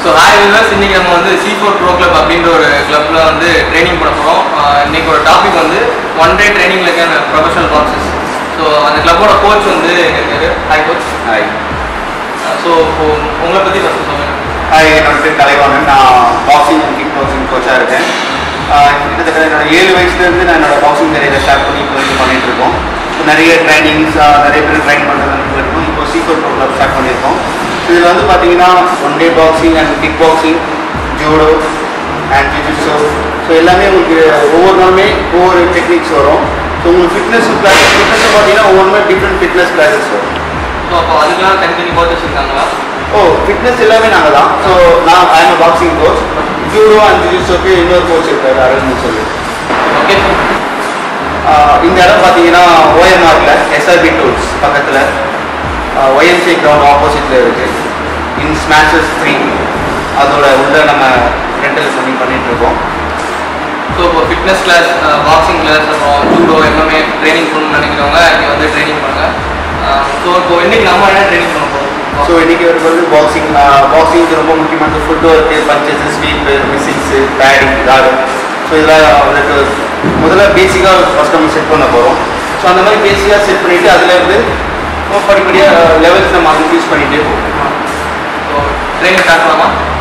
so hi viewers இன்னைக்கு நம்ம வந்து சி ஃபோர் ப்ரோ கிளப் அப்படின்ற ஒரு கிளப்ல வந்து ட்ரைனிங் பண்ண போகிறோம் இன்னைக்கு ஒரு டாபிக் வந்து one day training like professional boxers so அந்த கிளப்போட கோச் வந்து எங்க இருக்காரு ஹாய் கோச் ஹாய் ஸோ உங்களை பற்றி ஃபஸ்ட்டு சொல்லுங்கள் ஹாய் என்னோட பேர் கலைவாணன் நான் பாக்ஸிங் அண்ட் கிக் பாக்ஸிங் கோச்சாக இருக்கேன் ஆஹ் கிட்டத்தட்ட என்னோட ஏழு வயசுலேருந்து நான் என்னோட பாக்ஸிங் கரியரை ஸ்டார்ட் பண்ணி இப்போ வரைக்கும் பண்ணிட்டு இருக்கோம் இப்போ நிறைய ட்ரைனிங்ஸ் நிறைய பேர் ட்ரைன் பண்ணுறது இருக்கும் இப்போ சீஃபர் ப்ரோ கிளப் ஸ்டார்ட் பண்ணியிருக்கோம் இதில் வந்து பார்த்தீங்கன்னா one day boxing and kick boxing judo and jujitsu so எல்லாமே உங்களுக்கு ஒவ்வொரு நாளுமே ஒவ்வொரு டெக்னிக்ஸ் வரும் ஸோ உங்களுக்கு ஃபிட்னஸ் கிளாஸ் ஃபிட்னஸ் பார்த்தீங்கன்னா ஒவ்வொருமே டிஃப்ரெண்ட் ஃபிட்னஸ் கிளாஸஸ் வரும் ஸோ அப்போ அதுக்கெல்லாம் தனித்தனி கோச்சஸ் இருக்காங்களா ஓ ஃபிட்னஸ் எல்லாமே நாங்கள் தான் ஸோ நான் I'm boxing coach judo and ஜிஜிட்ஸோக்கு இன்னொரு கோச் இருக்காரு அரவிந்த் சொல்லி ஓகே ஆஹ் இந்த இடம் பார்த்தீங்கன்னா ஓஎம்ஆரில் எஸ்ஆர்பி டூல்ஸ் பக்கத்தில் ஒய்எம்சி கிரவுண்ட் ஆப்போசிட்டில் இருக்குது இன் ஸ்மாஷஸ் த்ரீ அதோட உள்ள நம்ம ரெண்டல் பண்ணி பண்ணிட்டு இருக்கோம் ஸோ இப்போ ஃபிட்னஸ் கிளாஸ் பாக்ஸிங் கிளாஸ் அப்புறம் ஜூடோ எல்லாமே ட்ரைனிங் பண்ணணும்னு நினைக்கிறவங்க இங்கே வந்து ட்ரைனிங் பண்ணுங்க ஸோ இப்போ இன்னைக்கு நம்ம என்ன ட்ரைனிங் பண்ண போகிறோம் ஸோ இன்றைக்கி ஒரு வந்து பாக்ஸிங் பாக்ஸிங்க்கு ரொம்ப முக்கியமான food work punches sweep மிஸ்ஸிங்ஸு padding card so இதெல்லாம் வந்துட்டு முதல்ல பேசிக்காக ஃபஸ்ட் நம்ம செட் பண்ண போகிறோம் ஸோ அந்த மாதிரி பேசிக்காக செட் பண்ணிவிட்டு அதுலேருந்து படிப்படியாக லெவல்ஸ் நம்ம இன்க்ரீஸ் பண்ணிகிட்டே போகும் ஸோ ட்ரைனிங் ஸ்டார்ட் பண்ணலாமா